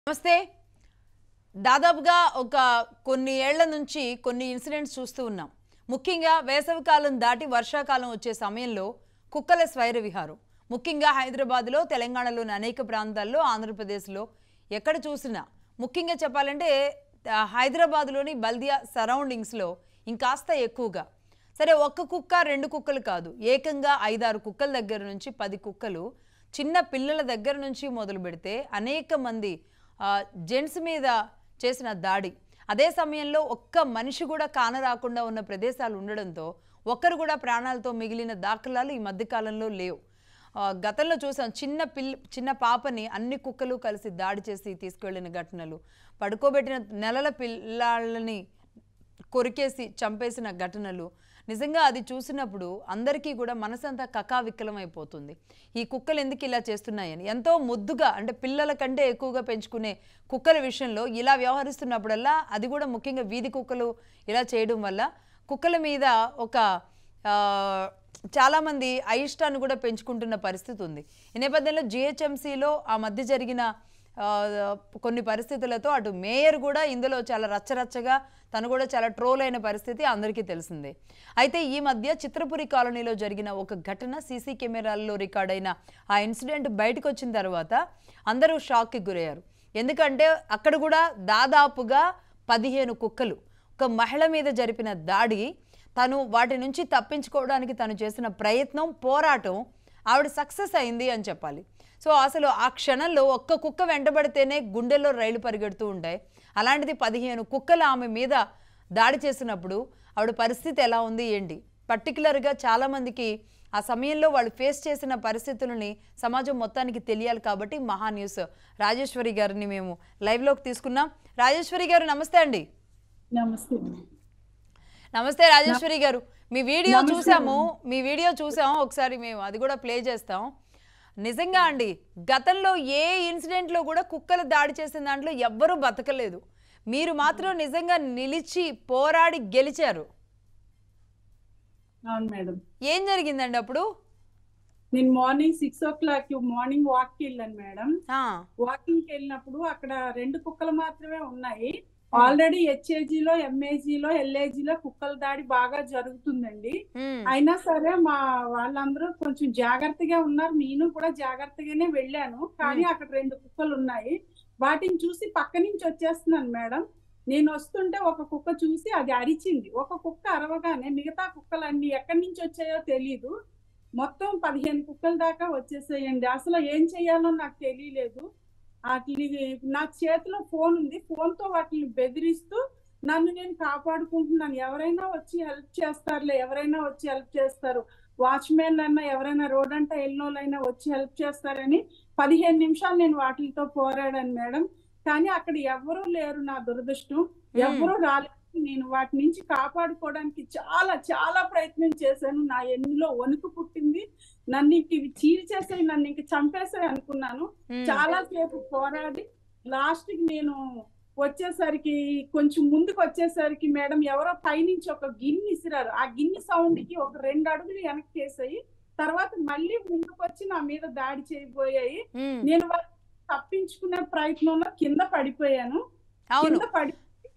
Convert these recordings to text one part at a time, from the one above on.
నమస్తే దాదాపుగా ఒక కొన్ని ఏళ్ల నుంచి కొన్ని ఇన్సిడెంట్స్ చూస్తూ ఉన్నాం ముఖ్యంగా వేసవికాలం దాటి వర్షాకాలం వచ్చే సమయంలో కుక్కల స్వైర విహారం ముఖ్యంగా హైదరాబాద్లో తెలంగాణలోని అనేక ప్రాంతాల్లో ఆంధ్రప్రదేశ్లో ఎక్కడ చూసినా ముఖ్యంగా చెప్పాలంటే ఆ, హైదరాబాద్లోని బల్దియా సరౌండింగ్స్లో ఇంకాస్త ఎక్కువగా సరే ఒక్క కుక్క రెండు కుక్కలు కాదు ఏకంగా ఐదారు కుక్కల దగ్గర నుంచి పది కుక్కలు చిన్న పిల్లల దగ్గర నుంచి మొదలు పెడితే అనేక మంది ఆ, జెంట్స్ మీద చేసిన దాడి అదే సమయంలో ఒక్క మనిషి కూడా కానరాకుండా ఉన్న ప్రదేశాలు ఉండడంతో ఒక్కరు కూడా ప్రాణాలతో మిగిలిన దాఖలాలు ఈ మధ్యకాలంలో లేవు ఆ, గతంలో చూసాం చిన్న పిల్ల చిన్న పాపని అన్ని కుక్కలు కలిసి దాడి చేసి తీసుకువెళ్ళిన ఘటనలు పడుకోబెట్టిన నెలల పిల్లాళ్ళని కొరికేసి చంపేసిన ఘటనలు నిజంగా అది చూసినప్పుడు అందరికీ కూడా మనసంతా కకావిక్కలం అయిపోతుంది ఈ కుక్కలు ఎందుకు ఇలా చేస్తున్నాయని ఎంతో ముద్దుగా అంటే పిల్లల కంటే ఎక్కువగా పెంచుకునే కుక్కల విషయంలో ఇలా వ్యవహరిస్తున్నప్పుడల్లా అది కూడా ముఖ్యంగా వీధి కుక్కలు ఇలా చేయడం వల్ల కుక్కల మీద ఒక ఆ, చాలామంది అయిష్టాన్ని కూడా పెంచుకుంటున్న పరిస్థితి ఉంది ఈ నేపథ్యంలో జిహెచ్ఎంసీలో ఆ మధ్య జరిగిన ఆ, కొన్ని పరిస్థితులతో అటు మేయర్ కూడా ఇందులో చాలా రచ్చరచ్చగా తను కూడా చాలా ట్రోల్ అయిన పరిస్థితి అందరికీ తెలిసిందే అయితే ఈ మధ్య చిత్రపురి కాలనీలో జరిగిన ఒక ఘటన సీసీ కెమెరాల్లో రికార్డ్ అయిన ఆ ఇన్సిడెంట్ బయటకు వచ్చిన తర్వాత అందరూ షాక్కి గురయ్యారు ఎందుకంటే అక్కడ కూడా దాదాపుగా పదిహేను కుక్కలు ఒక మహిళ మీద జరిపిన దాడి తను వాటి నుంచి తప్పించుకోవడానికి తను చేసిన ప్రయత్నం పోరాటం ఆవిడ సక్సెస్ అయింది అని చెప్పాలి సో అసలు ఆ క్షణంలో ఒక్క కుక్క వెంటబడితేనే గుండెల్లో రైలు పరిగెడుతూ ఉంటాయి అలాంటిది పదిహేను కుక్కలు ఆమె మీద దాడి చేసినప్పుడు ఆవిడ పరిస్థితి ఎలా ఉంది ఏంటి పర్టికులర్గా చాలామందికి ఆ సమయంలో వాళ్ళు ఫేస్ చేసిన పరిస్థితులని సమాజం మొత్తానికి తెలియాలి కాబట్టి మహా న్యూస్ రాజేశ్వరి గారిని మేము లైవ్లోకి తీసుకున్నాం రాజేశ్వరి గారు నమస్తే అండి నమస్తే నమస్తే రాజేశ్వరి గారు మీ వీడియో చూసాము మీ వీడియో చూసాము ఒకసారి మేము అది కూడా ప్లే చేస్తాం నిజంగా అండి గతంలో ఏ ఇన్సిడెంట్లో కూడా కుక్కలు దాడి చేసిన దాంట్లో ఎవ్వరూ బతకలేదు మీరు మాత్రం నిజంగా నిలిచి పోరాడి గెలిచారు అవును మేడం ఏం జరిగిందండి అప్పుడు నేను morning six o'clock morning walk కి వెళ్ళాను మేడం ఆ, వాకింగ్ కి వెళ్ళినప్పుడు అక్కడ రెండు కుక్కలు మాత్రమే ఉన్నాయి ఆల్రెడీ హెచ్ఏజీలో ఎంఏజీలో ఎల్ఏజీలో కుక్కల దాడి బాగా జరుగుతుందండి ఉమ్, అయినా సరే మా వాళ్ళందరూ కొంచెం జాగ్రత్తగా ఉన్నారు నేను కూడా జాగ్రత్తగానే వెళ్ళాను కానీ అక్కడ రెండు కుక్కలు ఉన్నాయి వాటిని చూసి పక్క నుంచి వచ్చేస్తున్నాను మేడం నేను వస్తుంటే ఒక కుక్క చూసి అది అరిచింది ఒక కుక్క అరవగానే మిగతా కుక్కలన్నీ ఎక్కడి నుంచి వచ్చాయో తెలీదు మొత్తం పదిహేను కుక్కల దాకా వచ్చేసాయండి అసలు ఏం చేయాలో నాకు తెలియలేదు వాటిని నా చేతిలో ఫోన్ ఉంది ఫోన్ తో వాటిని బెదిరిస్తూ నన్ను నేను కాపాడుకుంటున్నాను ఎవరైనా వచ్చి హెల్ప్ చేస్తారులే ఎవరైనా వచ్చి హెల్ప్ చేస్తారు వాచ్మెన్ అన్నా ఎవరైనా రోడ్ అంతా వెళ్ళినోళ్ళైనా వచ్చి హెల్ప్ చేస్తారని పదిహేను నిమిషాలు నేను వాటితో పోరాడాను మేడం కానీ అక్కడ ఎవరూ లేరు నా దురదృష్టం ఎవరూ రాలేదు నేను వాటి నుంచి కాపాడుకోవడానికి చాలా చాలా ప్రయత్నం చేశాను నా ఎన్నిలో వణుకు పుట్టింది నన్ను ఇంక ఇవి చీల్చేసాయి నన్ను ఇంక చంపేసాయి అనుకున్నాను ఉమ్, చాలా సేపు పోరాడి లాస్ట్ కి నేను వచ్చేసరికి కొంచెం ముందుకు వచ్చేసరికి మేడం ఎవరో పైనుంచి ఒక గిన్నె ఇసిరారు ఆ గిన్నె సౌండ్ కి ఒక రెండు అడుగులు వెనక్కి వేసాయి తర్వాత మళ్ళీ ముందుకు వచ్చి నా మీద దాడి చేయబోయాయి ఉమ్, నేను వాళ్ళని తప్పించుకునే ప్రయత్నంలో కింద పడిపోయాను అవును కింద పడి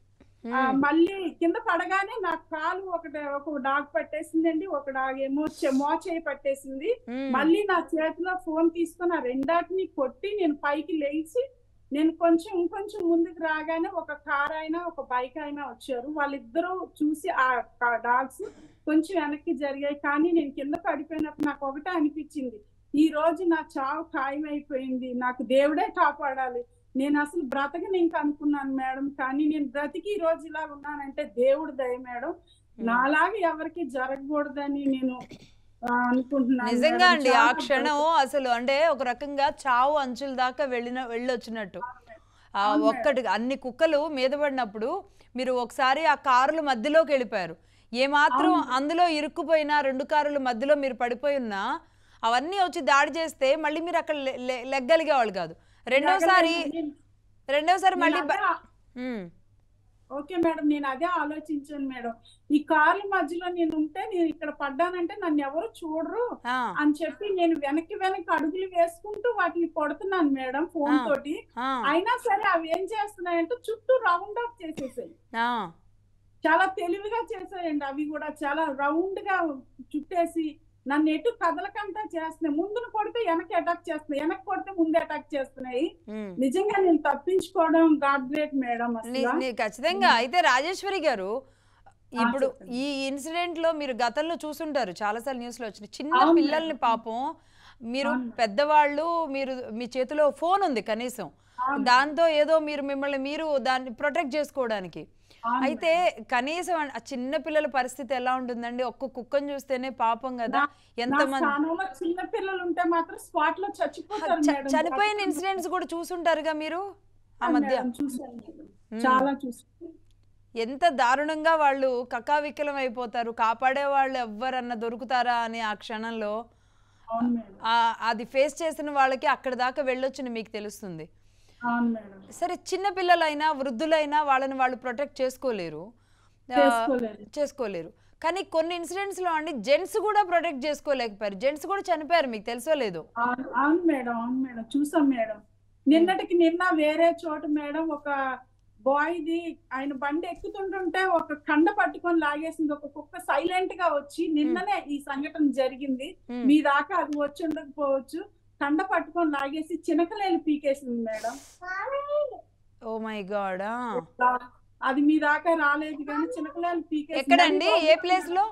ఆ, ఉమ్, మళ్ళీ కింద పడగానే నా కాలు ఒకటి ఒక డాగ్ పట్టేసిందండి ఒక డాగ్ ఏమో చె- మోచేయి పట్టేసింది ఉమ్, మళ్ళీ నా చేతిలో ఫోన్ తీసుకొని ఆ రెండాటిని కొట్టి నేను పైకి లేచి నేను కొంచెం ఇంకొంచెం ముందుకు రాగానే ఒక కార్ అయినా ఒక బైక్ అయినా వచ్చారు వాళ్ళిద్దరూ చూసి ఆ డాగ్స్ కొంచెం వెనక్కి జరిగాయి కానీ నేను కింద పడిపోయినప్పుడు నాకు ఒకటే అనిపించింది ఈ రోజు నా చావు ఖాయమైపోయింది నాకు దేవుడే కాపాడాలి నేను అసలు బ్రతకని ఇంక అనుకున్నాను మేడం కానీ నేను బ్రతికి ఈ రోజు ఇలా ఉన్నానంటే దేవుడు దయ మేడం నాలాగా ఎవరికి జరగకూడదని నేను ఆ, అనుకుంటున్నాను నిజంగా మేడం. అండి ఆ చాలా క్షణం అసలు అంటే ఒక రకంగా చావు అంచుల దాకా వెళ్ళిన వెళ్ళొచ్చినట్టు ఆ అవును ఒక్కటి అన్ని కుక్కలు మీద పడినప్పుడు మీరు ఒకసారి ఆ కారుల మధ్యలోకి వెళ్ళిపోయారు ఏమాత్రం అవును. అందులో ఇరుక్కుపోయినా రెండు కారుల మధ్యలో మీరు పడిపోయి ఉన్నా అవన్నీ వచ్చి దాడి చేస్తే మళ్ళీ మీరు అక్కడ లె- లె- లెగ్గలిగేవాళ్ళు కాదు రెండోసారి నేను- రెండోసారి మళ్ళీ నేను బ- అదే ఉమ్, ఓకే మేడం నేను అదే ఆలోచించాను మేడం ఈ కార్ల మధ్యలో నేను ఉంటే నేను ఇక్కడ పడ్డానంటే నన్ను ఎవరు చూడరు ఆ, అని చెప్పి నేను వెనక్కి వెనక్కి అడుగులు వేసుకుంటూ వాటిని కొడుతున్నాను మేడం ఫోన్ ఆ. తోటి ఆ, అయినా సరే అవి ఏం చేస్తున్నాయంటే చుట్టూ రౌండ్ ఆఫ్ చేసేసాయి ఆ, చాలా తెలివిగా చేసాయండి అవి కూడా చాలా రౌండ్ గా చుట్టేసి నన్ను ఎటు కదలకంతా చేస్తున్నాయి ముందును కొడితే వెనక్కి అటాక్ చేస్తున్నాయి వెనక్కి కొడితే ముందు అటాక్ చేస్తున్నాయి ఉమ్. నిజంగా నేను తప్పించుకోవడం గాడ్ గ్రేట్ మేడం నీ- అసలు నీ ఖచ్చితంగా అయితే రాజేశ్వరి గారు ఇప్పుడు చెప్పండి. ఈ ఇన్సిడెంట్ లో మీరు గతంలో చూసుంటారు చాలాసార్లు న్యూస్ లో వచ్చినాయి చిన్న అవును పిల్లల్ని మేడం. పాపం మీరు అవును. పెద్దవాళ్ళు మీరు మీ చేతిలో ఫోన్ ఉంది కనీసం అవును. దాంతో ఏదో మీరు మిమ్మల్ని మీరు దాన్ని ప్రొటెక్ట్ చేసుకోవడానికి అవును అయితే కనీసం ఆ చిన్న పిల్లల పరిస్థితి ఎలా ఉంటుందండి ఒక్క కుక్కను చూస్తేనే పాపం కదా నా- నా ఎంతమంది స్థానంలో చిన్న పిల్లలు ఉంటే మాత్రం స్పాట్ లో చచ్చిపోతారు చ- మేడం చనిపోయిన ఇన్సిడెంట్స్ కూడా చూసుంటారుగా మీరు ఆ అవును మధ్య మేడం, చూశాను మేడం. మ్మ్. చాలా చూసాను ఎంత దారుణంగా వాళ్ళు కకావికలం అయిపోతారు కాపాడే వాళ్ళు ఎవ్వరన్నా దొరుకుతారా అని ఆ క్షణంలో అవును మేడం ఆ- అది ఫేస్ చేసిన వాళ్ళకి అక్కడి దాకా వెళ్ళొచ్చని మీకు తెలుస్తుంది అవును మేడం సరే చిన్న పిల్లలైనా వృద్ధులైనా వాళ్ళని వాళ్ళు ప్రొటెక్ట్ చేసుకోలేరు ఆ, చేసుకోలేదు చేసుకోలేరు కానీ కొన్ని ఇన్సిడెంట్స్ లో అండి జెంట్స్ కూడా ప్రొటెక్ట్ చేసుకోలేకపోయారు జెంట్స్ కూడా చనిపోయారు మీకు తెలుసో లేదో అవును అవును మేడం అవును మేడం చూసాం మేడం నిన్నటికి నిన్న వేరే చోట మేడం ఒక బాయ్ ది ఆయన బండి ఎక్కుతుంటుంటే ఒక కండ పట్టుకొని లాగేసింది ఒక కుక్క సైలెంట్ గా వచ్చి నిన్ననే ఈ సంఘటన జరిగింది ఉమ్. మీ దాకా అది వచ్చి ఉండకపోవచ్చు కండ పట్టుకొని లాగేసి చినకలేలు పీకేసింది మేడం ఓ మై గాడ్ అది మీ దాకా రాలేదు కానీ చినకలేలు పీకేసింది ఎక్కడండి అది ఏ ప్లేస్ లో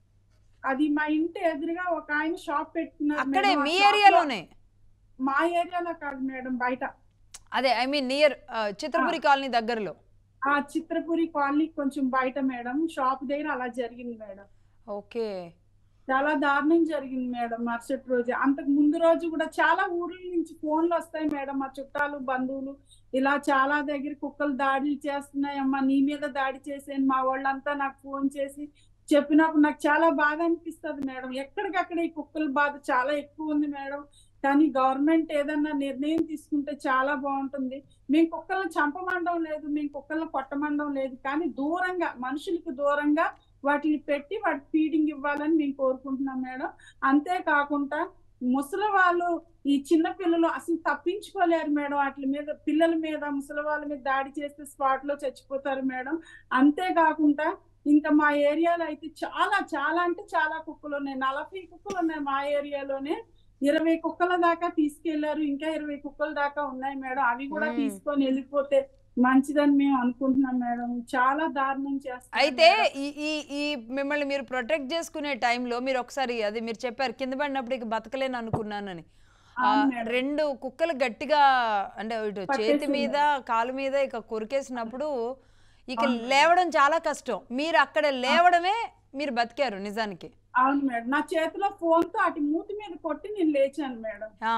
అది మా ఇంటి ఎదురుగా ఒక ఆయన షాప్ పెట్టుకున్నారు అక్కడే మేడం. ఆ మీ షాప్ లో- ఏరియాలోనే మా ఏరియాలో కాదు మేడం బయట అదే I mean near Chitrapuri colony దగ్గరలో ఆ చిత్రపురి కాలనీ కొంచెం బయట మేడం షాప్ దగ్గర అలా జరిగింది మేడం ఓకే చాలా దారుణం జరిగింది మేడం మరుసటి రోజు అంతకు ముందు రోజు కూడా చాలా ఊర్ల నుంచి ఫోన్లు వస్తాయి మేడం మా చుట్టాలు బంధువులు ఇలా చాలా దగ్గర కుక్కలు దాడులు చేస్తున్నాయమ్మా నీ మీద దాడి చేసాను మా వాళ్ళంతా నాకు ఫోన్ చేసి చెప్పినప్పుడు నాకు చాలా బాధ అనిపిస్తుంది మేడం ఎక్కడికక్కడ ఈ కుక్కల బాధ చాలా ఎక్కువ ఉంది మేడం కానీ గవర్నమెంట్ ఏదన్నా నిర్ణయం తీసుకుంటే చాలా బాగుంటుంది మేము కుక్కలను చంపమండం లేదు మేము కుక్కలను కొట్టమండం లేదు కానీ దూరంగా మనుషులకు దూరంగా వాటిని పెట్టి వాటి ఫీడింగ్ ఇవ్వాలని మేము కోరుకుంటున్నాం మేడం అంతేకాకుండా ముసలి వాళ్ళు ఈ చిన్న పిల్లలు అసలు తప్పించుకోలేరు మేడం వాటి మీద పిల్లల మీద ముసలి వాళ్ళ మీద దాడి చేస్తే స్పాట్ లో చచ్చిపోతారు మేడం అంతేకాకుండా ఇంకా మా ఏరియాలో అయితే చాలా చాలా అంటే చాలా కుక్కలు ఉన్నాయి నలభై కుక్కలు ఉన్నాయి మా ఏరియాలోనే ఇరవై కుక్కల దాకా తీసుకెళ్లారు ఇంకా ఇరవై కుక్కల దాకా ఉన్నాయి మేడం అవి కూడా మ్మ్. తీసుకొని వెళ్ళిపోతే మంచిదని మేము అనుకుంటున్నాం మేడం చాలా దారుణం చేస్తాం అయితే ఈ ఈ ఈ మిమ్మల్ని మీరు ప్రొటెక్ట్ చేసుకునే టైంలో మీరు ఒకసారి అది మీరు చెప్పారు కింద పడినప్పుడు ఇక బతకలేను అనుకున్నానని ఆ, అవును మేడం. రెండు కుక్కలు గట్టిగా అంటే ఇటు చేతి పట్టేసింది. మీద కాలు మీద ఇక కొరికేసినప్పుడు ఇక అవును మేడం. లేవడం చాలా కష్టం మీరు అక్కడ లేవడమే మీరు బతికారు నిజానికి అవును మేడం నా చేతిలో ఫోన్ తో అటు మూతి మీద కొట్టి నేను లేచాను మేడం ఆ,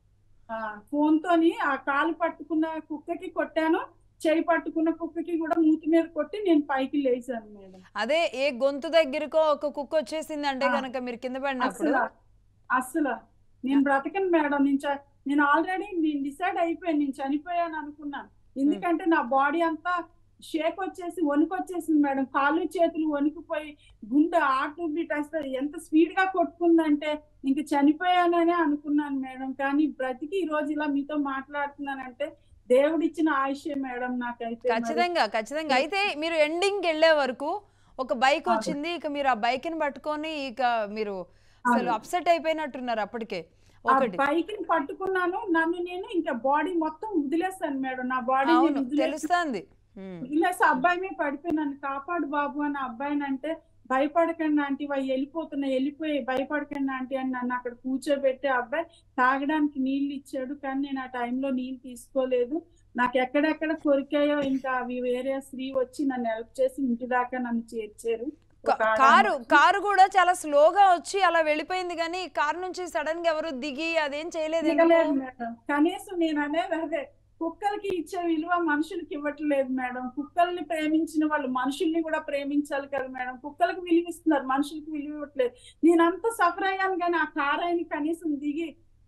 ఆ ఫోన్ తోని ఆ కాలు పట్టుకున్న కుక్కకి కొట్టాను చేయి పట్టుకున్న కుక్కకి కూడా మూతి మీద కొట్టి నేను పైకి లేచాను మేడం అదే ఏ గొంతు దగ్గరకో ఒక కుక్క వచ్చేసింది అంటే ఆ. కనుక మీరు కింద పడినప్పుడు అసలు అసలు నేను బ్రతకను మేడం నేను చ- నేను ఆల్రెడీ నేను డిసైడ్ అయిపోయాను నేను చనిపోయాను అనుకున్నాను ఎందుకంటే నా బాడీ అంతా షేక్ వచ్చేసి వణుకు వచ్చేసింది మేడం కాళ్ళు చేతులు వణుకుపోయి గుండె ఆటు బీట్ అసలు ఎంత స్పీడ్ గా కొట్టుకుందంటే ఇంక చనిపోయాననే అనుకున్నాను మేడం కానీ బ్రతికి ఈ రోజు ఇలా మీతో మాట్లాడుతున్నానంటే దేవుడిచ్చిన ఆయుష్యే మేడం నాకైతే మరి. ఖచ్చితంగా ఖచ్చితంగా అయితే మీరు ఎండింగ్ వెళ్ళే వరకు ఒక బైక్ అవును. వచ్చింది ఇక మీరు ఆ బైక్ ని పట్టుకొని ఇక మీరు అసలు అవును. అప్సెట్ అయిపోయినట్టున్నారు అప్పటికే ఆ ఒకటి బైక్ ని పట్టుకున్నాను నన్ను నేను ఇంకా బాడీ మొత్తం వదిలేస్తాను మేడం నా బాడీ అవును తెలుస్తుంది ఉమ్. వదిలేసి అబ్బాయి మీద పడిపోయి నన్ను కాపాడు బాబు అని అబ్బాయిని అంటే భయపడకండి ఆంటీ వా వెళ్ళిపోతున్నా వెళ్ళిపోయి భయపడకండి ఆంటీ అని నన్ను అక్కడ కూర్చోబెట్టి ఆ అబ్బాయి తాగడానికి నీళ్లు ఇచ్చాడు కానీ నేను ఆ టైంలో నీళ్లు తీసుకోలేదు నాకు ఎక్కడెక్కడ కొరికాయో ఇంకా అవి వేరే స్త్రీ వచ్చి నన్ను హెల్ప్ చేసి ఇంటి దాకా నన్ను చేర్చారు కా- ఒక ఆడ కారు మనిషి. కారు కూడా చాలా స్లోగా వచ్చి అలా వెళ్ళిపోయింది కానీ కారు నుంచి సడన్ గా ఎవరు దిగి అదేం చేయలేదు ఎందుకు? దిగలేదు మేడం కనీసం నేను అనేది అదే కుక్కలకి ఇచ్చే విలువ మనుషులకి ఇవ్వట్లేదు మేడం కుక్కల్ని ప్రేమించిన వాళ్ళు మనుషుల్ని కూడా ప్రేమించాలి కదా మేడం కుక్కలకు విలువ ఇస్తున్నారు మనుషులకి విలువ ఇవ్వట్లేదు నేను అంత సఫర్ అయ్యాను కానీ ఆ కార్ అయిన కనీసం దిగి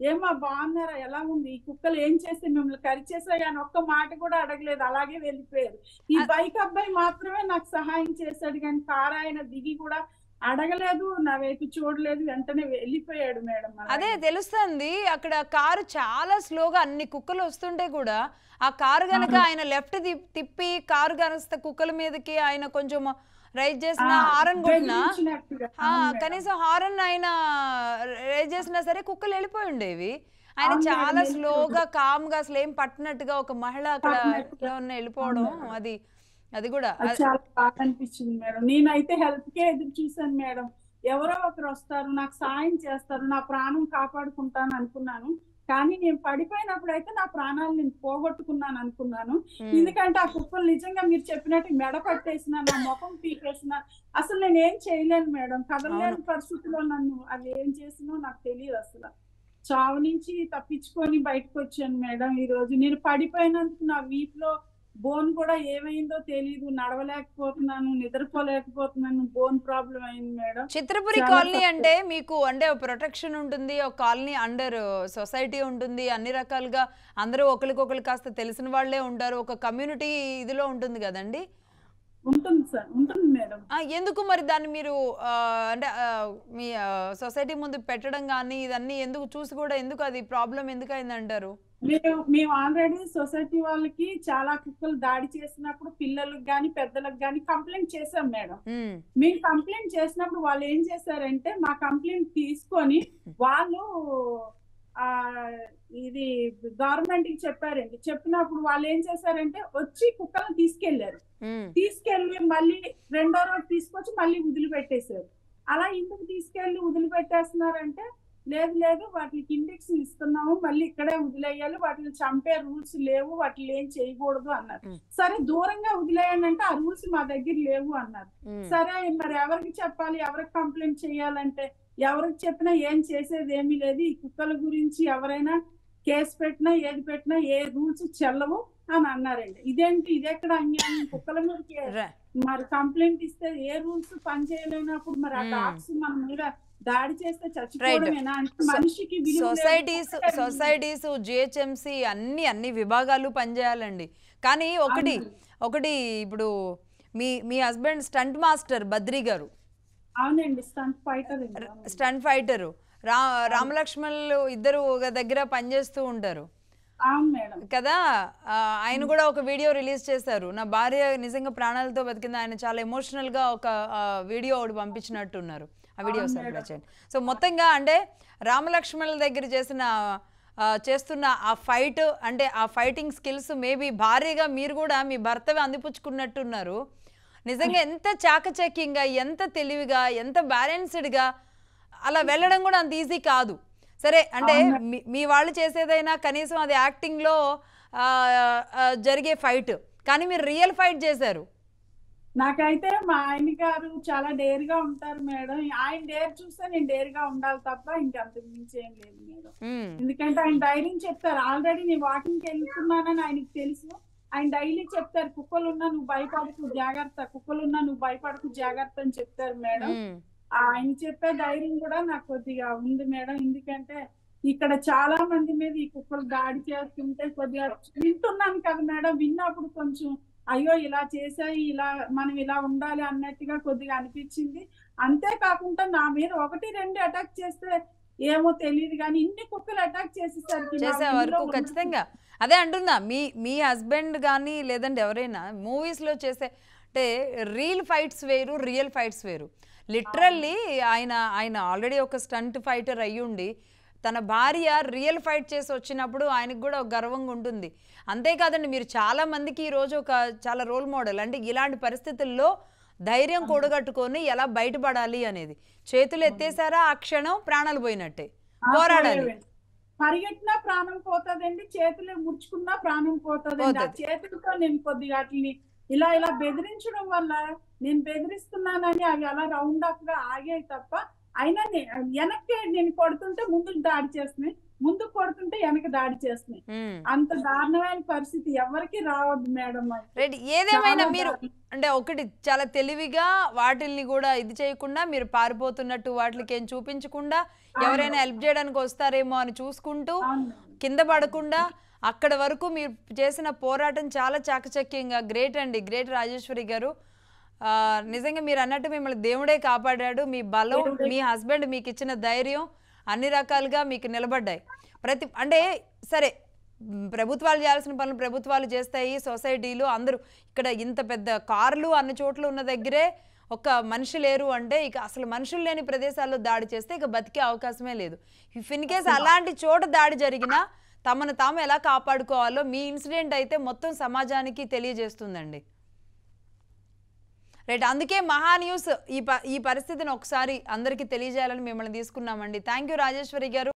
ఏమా బాగున్నారా ఎలా ఉంది ఈ కుక్కలు ఏం చేస్తే మిమ్మల్ని కరిచేసాయి అని ఒక్క మాట కూడా అడగలేదు అలాగే వెళ్ళిపోయారు ఈ అ- బైక్ అబ్బాయి మాత్రమే నాకు సహాయం చేశాడు కానీ కారు ఆయన దిగి కూడా అడగలేదు నా వైపు చూడలేదు వెంటనే వెళ్ళిపోయాడు మేడం అదే అలాగే. తెలుస్తుంది అక్కడ కారు చాలా స్లోగా అన్ని కుక్కలు వస్తుంటే కూడా ఆ కారు గనక అవును. ఆయన లెఫ్ట్ తిప్పి కారు కనిస్తే కుక్కల మీదకి ఆయన కొంచెం రైజ్ చేసిన ఆ, హారన్ కొట్టినా బెదిరించినట్టుగా. ఆ, అవును మేడం. కనీసం హారన్ ఆయన రైజ్ చేసినా సరే కుక్కలు వెళ్ళిపోయి ఉండేవి ఆయన అవును మేడం, చాలా వెళ్ళిపోయి స్లోగా కామ్ గా అసలు ఏం పట్టినట్టుగా ఒక మహిళ అక్కడ పట్టినట్టుగా. ఉన్న వెళ్ళిపోవడం అవును మేడం. అది అది కూడా అది చాలా బాగా అనిపించింది మేడం నేనైతే హెల్ప్ కే ఎదురు చూశాను మేడం ఎవరో ఒకరు వస్తారు నాకు సాయం చేస్తారు నా ప్రాణం కాపాడుకుంటాను అనుకున్నాను కానీ నేను పడిపోయినప్పుడు అయితే నా ప్రాణాలు నేను పోగొట్టుకున్నాను అనుకున్నాను ఉమ్, ఎందుకంటే ఆ కుక్కలు నిజంగా మీరు చెప్పినట్టు మెడ పట్టేసిన నా ముఖం పీకేసిన అసలు నేను ఏం చేయలేను మేడం కదలలేని పరిస్థితిలో నన్ను అవి ఏం చేసినో నాకు తెలియదు అసలు చావు నుంచి తప్పించుకొని బయటకు వచ్చాను మేడం ఈ రోజు నేను పడిపోయినందుకు నా వీపులో బోన్ కూడా ఏమైందో తెలియదు నడవలేకపోతున్నాను నిద్రపోలేకపోతున్నాను బోన్ ప్రాబ్లం అయింది మేడం చిత్రపురి చాలా కాలనీ తక్కువ. అంటే మీకు అంటే ప్రొటెక్షన్ ఉంటుంది ఒక కాలనీ అండర్ సొసైటీ ఉంటుంది అన్ని రకాలుగా అందరూ ఒకరికొకరు కాస్త తెలిసిన వాళ్ళే ఉంటారు ఒక కమ్యూనిటీ ఇదిలో ఉంటుంది కదండి ఉంటుంది సార్ ఉంటుంది మేడం ఆ, ఎందుకు మరి దాన్ని మీరు ఆ, అంటే ఆ, మీ సొసైటీ ముందు పెట్టడం కానీ ఇదన్నీ ఎందుకు చూసి కూడా ఎందుకు అది ప్రాబ్లం ఎందుకు అయింది అంటారు మేము మేము ఆల్రెడీ సొసైటీ వాళ్ళకి చాలా కుక్కలు దాడి చేసినప్పుడు పిల్లలకు గాని పెద్దలకు గాని కంప్లైంట్ చేసాం మేడం ఉమ్, మేము కంప్లైంట్ చేసినప్పుడు వాళ్ళు ఏం చేశారంటే మా కంప్లైంట్ తీసుకొని వాళ్ళు ఆ ఇది గవర్నమెంట్ కి చెప్పారండి చెప్పినప్పుడు వాళ్ళు ఏం చేశారంటే వచ్చి కుక్కలను తీసుకెళ్లారు ఉమ్, తీసుకెళ్లి మళ్ళీ రెండో రోజు తీసుకొచ్చి మళ్ళీ వదిలిపెట్టేశారు అలా ఎందుకు తీసుకెళ్లి వదిలిపెట్టేస్తున్నారంటే లేదు లేదు వాటికి ఇండెక్స్ ఇస్తున్నాము మళ్ళీ ఇక్కడే వదిలేయాలి వాటిని చంపే రూల్స్ లేవు వాటిని ఏం చేయకూడదు అన్నారు మ్. సరే దూరంగా వదిలేయండి అంటే ఆ రూల్స్ మా దగ్గర లేవు అన్నారు ఉమ్, సరే మరి ఎవరికి చెప్పాలి ఎవరికి కంప్లైంట్ చేయాలంటే ఎవరికి చెప్పినా ఏం చేసేది ఏమీ లేదు ఈ కుక్కల గురించి ఎవరైనా కేసు పెట్టినా ఏది పెట్టినా ఏ రూల్స్ చెల్లవు అని అన్నారండి ఇదేంటి ఇదెక్కడ అన్యాయం కుక్కల మీదకి రా- మరి కంప్లైంట్ ఇస్తే ఏ రూల్స్ పని చేయలేనప్పుడు మరి ఆ మ్మ్. డాగ్స్ మన మీద దాడి చేస్తే చచ్చిపోవడమేనా అంటే సో- మనిషికి విలువ లేదు. సొసైటీస్ కుక్కకి సొసైటీస్ జిహెచ్ఎంసి అన్ని అన్ని విభాగాలు పనిచేయాలండి కానీ ఒకటి అవును. ఒకటి ఇప్పుడు మీ మీ husband stunt master Badri garu అవునండి స్టంట్ ఫైటర్ స్టంట్ ఫైటరు రా రామలక్ష్మణులు ఇద్దరు ఒక దగ్గర పనిచేస్తూ ఉంటారు అవును మేడం కదా ఆ, ఆయన కూడా ఒక వీడియో రిలీజ్ చేశారు నా భార్య నిజంగా ప్రాణాలతో బతికింది ఆయన చాలా ఎమోషనల్ గా ఒక ఆ, వీడియో ఒకటి పంపించినట్టున్నారు ఆ వీడియో అవును ఒకసారి మేడం. play చేయండి సో మొత్తంగా అంటే రామలక్ష్మణుల దగ్గర చేసిన ఆ, చేస్తున్న ఆ ఫైట్ అంటే ఆ ఫైటింగ్ స్కిల్స్ మేబీ భార్యగా మీరు కూడా మీ భర్తవి అందిపుచ్చుకున్నట్టున్నారు నిజంగా ఎంత చాకచక్యంగా ఎంత తెలివిగా ఎంత బ్యాలెన్స్డ్గా అలా వెళ్ళడం కూడా అంత ఈజీ కాదు సరే అంటే అవును. మీ- మీ వాళ్ళు చేసేదైనా కనీసం అది యాక్టింగ్లో ఆ, ఆ, జరిగే ఫైట్ కానీ మీరు రియల్ ఫైట్ చేశారు నాకైతే మా ఆయన గారు చాలా డేర్ గా ఉంటారు మేడం ఆయన డేర్ చూస్తే నేను డేర్ గా ఉండాలి తప్ప ఇంకంతకు మించి ఏం లేదు మేడం ఉమ్, ఎందుకంటే ఆయన ధైర్యం చెప్తారు ఆల్రెడీ నేను వాకింగ్ వెళ్తున్నానని ఆయనకి తెలుసు ఆయన డైలీ చెప్తారు కుక్కలు ఉన్నా నువ్వు భయపడకు జాగ్రత్త కుక్కలు ఉన్నా నువ్వు భయపడకు జాగ్రత్త అని చెప్తారు మేడం ఉమ్, ఆయన చెప్పే ధైర్యం కూడా నాకు కొద్దిగా ఉంది మేడం ఎందుకంటే ఇక్కడ చాలా మంది మీద ఈ కుక్కలు దాడి చేస్తుంటే కొద్దిగా వింటున్నాను కదా మేడం విన్నప్పుడు కొంచెం అయ్యో ఇలా చేసాయి ఇలా మనం ఇలా ఉండాలి అన్నట్టుగా కొద్దిగా అనిపించింది అంతేకాకుండా నా మీద ఒకటి రెండు అటాక్ చేస్తే ఏమో తెలియదు కానీ ఇన్ని కుక్కలు అటాక్ చేసేసరికి నా చేసే ఒంట్లో వరకు ఉన్న- ఖచ్చితంగా అదే అంటున్నా మీ మీ హస్బెండ్ కానీ లేదంటే ఎవరైనా మూవీస్లో చేసే అంటే రియల్ ఫైట్స్ వేరు రియల్ ఫైట్స్ వేరు లిటరల్లీ ఆయన ఆయన ఆల్రెడీ ఒక స్టంట్ ఫైటర్ అయ్యుండి తన భార్య రియల్ ఫైట్ చేసి వచ్చినప్పుడు ఆయనకు కూడా ఒక గర్వంగా ఉంటుంది అంతేకాదండి మీరు చాలా మందికి ఈరోజు ఒక చాలా రోల్ మోడల్ అంటే ఇలాంటి పరిస్థితుల్లో ధైర్యం కూడగట్టుకొని ఎలా బయటపడాలి అనేది చేతులు ఎత్తేసారా ఆ క్షణం ప్రాణాలు పోయినట్టే ఆ, పోరాడాలి. పోయేవే. పరిగెట్టినా ప్రాణం పోతుందండి చేతులు ముడుచుకున్నా ప్రాణం పోతుందండి ఆ పోతది. చేతులతో నేను కొద్దిగా వాటిని ఇలా ఇలా బెదిరించడం వల్ల నేను బెదిరిస్తున్నానని అవి అలా రౌండ్ అప్ గా ఆగాయి తప్ప అయినా నే- వెనక్కి నేను కొడుతుంటే ముందుకు దాడి చేస్తున్నాయి ముందు కొడుతుంటే వెనక దాడి చేస్తున్నాయి ఉమ్. అంత దారుణమైన పరిస్థితి ఎవరికి రావద్దు మేడం మరి. రైట్ ఏదేమైనా చాలా మీరు దారుణం. అంటే ఒకటి చాలా తెలివిగా వాటిల్ని కూడా ఇది చేయకుండా మీరు పారిపోతున్నట్టు వాటికి ఏం చూపించకుండా ఎవరైనా హెల్ప్ చేయడానికి వస్తారేమో అని చూసుకుంటూ అవును. కింద పడకుండా అక్కడ వరకు మీరు చేసిన పోరాటం చాలా చాకచక్యంగా గ్రేట్ అండి గ్రేట్ రాజేశ్వరి గారు ఆ, నిజంగా మీరు అన్నట్టు మిమ్మల్ని దేవుడే కాపాడాడు మీ బలం దేవుడే. మీ హస్బెండ్ మీకు ఇచ్చిన ధైర్యం అన్ని రకాలుగా మీకు నిలబడ్డాయి ప్రతి అంటే సరే మ్, ప్రభుత్వాలు చేయాల్సిన పనులు ప్రభుత్వాలు చేస్తాయి సొసైటీలు అందరూ ఇక్కడ ఇంత పెద్ద కార్లు అన్ని చోట్ల ఉన్న దగ్గరే ఒక మనిషి లేరు అంటే ఇక అసలు మనుషులు లేని ప్రదేశాల్లో దాడి చేస్తే ఇక బతికే అవకాశమే లేదు ఇఫ్ ఇన్ కేస్ అలాంటి చోట దాడి జరిగినా తమను తాము ఎలా కాపాడుకోవాలో మీ ఇన్సిడెంట్ అయితే మొత్తం సమాజానికి తెలియజేస్తుందండి రైట్ అందుకే మహా న్యూస్ ఈ ప ఈ పరిస్థితిని ఒకసారి అందరికీ తెలియజేయాలని మిమ్మల్ని తీసుకున్నామండి థ్యాంక్ యూ రాజేశ్వరి గారు